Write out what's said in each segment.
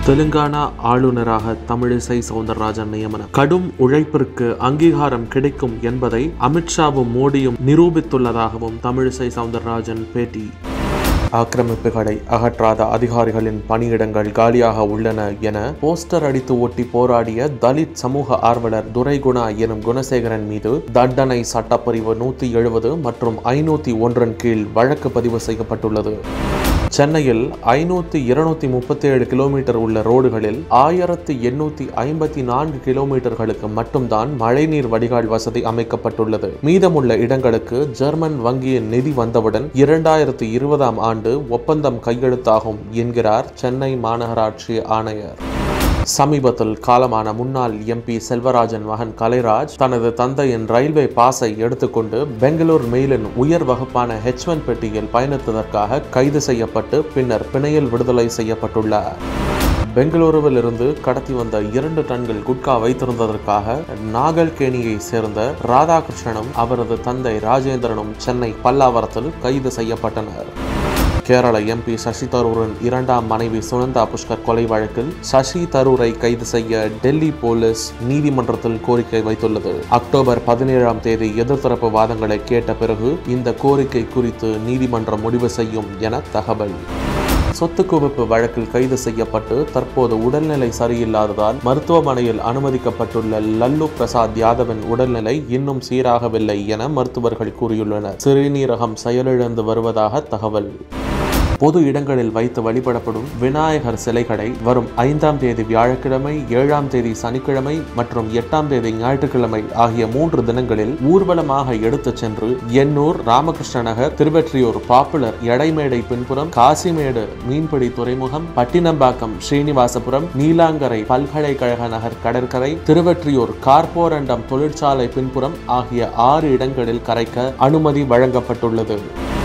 தெலுங்கானா ஆளுநராக தமிழிசை சவுந்தரராஜன் நியமனம் கடும் உழைப்பிற்கு அங்கீகாரம் கிடைக்கும் என்பதை அமித்ஷாவும் மோடியும் நிரூபித்துள்ளதாகவும் தமிழிசை சவுந்தரராஜன் பேட்டி ஆக்கிரமிப்புகளை அகற்றாத அதிகாரிகளின் பணியிடங்கள் காலியாக உள்ளன என போஸ்டர் அடித்து ஒட்டி போராடிய தலித் சமூக ஆர்வலர் துரைகுணா எனும் குணசேகரன் மீது தண்டனை சட்டப்பிரிவு நூத்தி எழுபது மற்றும் ஐநூத்தி ஒன்றன் கீழ் வழக்கு பதிவு செய்யப்பட்டுள்ளது சென்னையில் ஐநூத்தி இருநூத்தி முப்பத்தி ஏழு கிலோமீட்டர் உள்ள ரோடுகளில் ஆயிரத்தி எண்ணூத்தி ஐம்பத்தி நான்கு கிலோமீட்டர்களுக்கு மட்டும்தான் மழைநீர் வடிகால் வசதி அமைக்கப்பட்டுள்ளது மீதமுள்ள இடங்களுக்கு ஜெர்மன் வங்கியின் நிதி வந்தவுடன் இரண்டாயிரத்தி இருபதாம் ஆண்டு ஒப்பந்தம் கையெழுத்தாகும் என்கிறார் சென்னை மாநகராட்சி ஆணையர் சமீபத்தில் காலமான முன்னாள் எம்பி செல்வராஜன் மகன் கலைராஜ் தனது தந்தையின் ரயில்வே பாஸை எடுத்துக்கொண்டு பெங்களூர் மெயிலின் உயர் வகுப்பான ஹெச் ஒன் பெட்டியில் பயணித்ததற்காக கைது செய்யப்பட்டு பின்னர் பிணையில் விடுதலை செய்யப்பட்டுள்ளார் பெங்களூருவில் இருந்து கடத்தி வந்த இரண்டு டன்கள் குட்கா வைத்திருந்ததற்காக நாகல்கேணியை சேர்ந்த ராதாகிருஷ்ணனும் அவரது தந்தை ராஜேந்திரனும் சென்னை பல்லாவரத்தில் கைது செய்யப்பட்டனர் கேரள எம்பி சசி தரூரின் இரண்டாம் மனைவி சுனந்தா புஷ்கர் கொலை வழக்கில் சசி தரூரை கைது செய்ய டெல்லி போலீஸ் நீதிமன்றத்தில் கோரிக்கை வைத்துள்ளது அக்டோபர் பதினேழாம் தேதி எதிர்த்தரப்பு வாதங்களை கேட்ட பிறகு இந்த கோரிக்கை குறித்து நீதிமன்றம் முடிவு செய்யும் என தகவல் சொத்து குவிப்பு வழக்கில் கைது செய்யப்பட்டு தற்போது உடல்நிலை சரியில்லாததால் மருத்துவமனையில் அனுமதிக்கப்பட்டுள்ள லல்லு பிரசாத் யாதவின் உடல்நிலை இன்னும் சீராகவில்லை என மருத்துவர்கள் கூறியுள்ளனர் சிறுநீரகம் செயலிழந்து வருவதாக தகவல் பொது இடங்களில் வைத்து வழிபடப்படும் விநாயகர் சிலைகளை வரும் ஐந்தாம் தேதி வியாழக்கிழமை ஏழாம் தேதி சனிக்கிழமை மற்றும் எட்டாம் தேதி ஞாயிற்றுக்கிழமை ஆகிய மூன்று தினங்களில் ஊர்வலமாக எடுத்துச் சென்று எண்ணூர் ராமகிருஷ்ண நகர் திருவெற்றியூர் பாப்புலர் எடைமேடை பின்புறம் காசிமேடு மீன்பிடி துறைமுகம் பட்டினம்பாக்கம் ஸ்ரீனிவாசபுரம் நீலாங்கரை பல்கலைக்கழக நகர் கடற்கரை திருவெற்றியூர் கார்போரண்டம் தொழிற்சாலை பின்புறம் ஆகிய ஆறு இடங்களில் கரைக்க அனுமதி வழங்கப்பட்டுள்ளது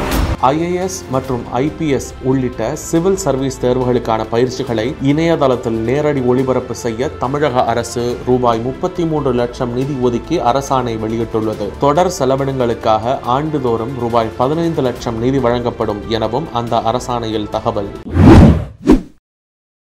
ஐஏஎஸ் மற்றும் ஐபிஎஸ் உள்ளிட்ட சிவில் சர்வீஸ் தேர்வுகளுக்கான பயிற்சிகளை இணையதளத்தில் நேரடி ஒளிபரப்பு செய்ய தமிழக அரசு ரூபாய் முப்பத்தி மூன்று லட்சம் நிதி ஒதுக்கி அரசாணை வெளியிட்டுள்ளது தொடர் செலவினங்களுக்காக ஆண்டுதோறும் ரூபாய் பதினைந்து லட்சம் நிதி வழங்கப்படும் எனவும் அந்த அரசாணையில் தகவல்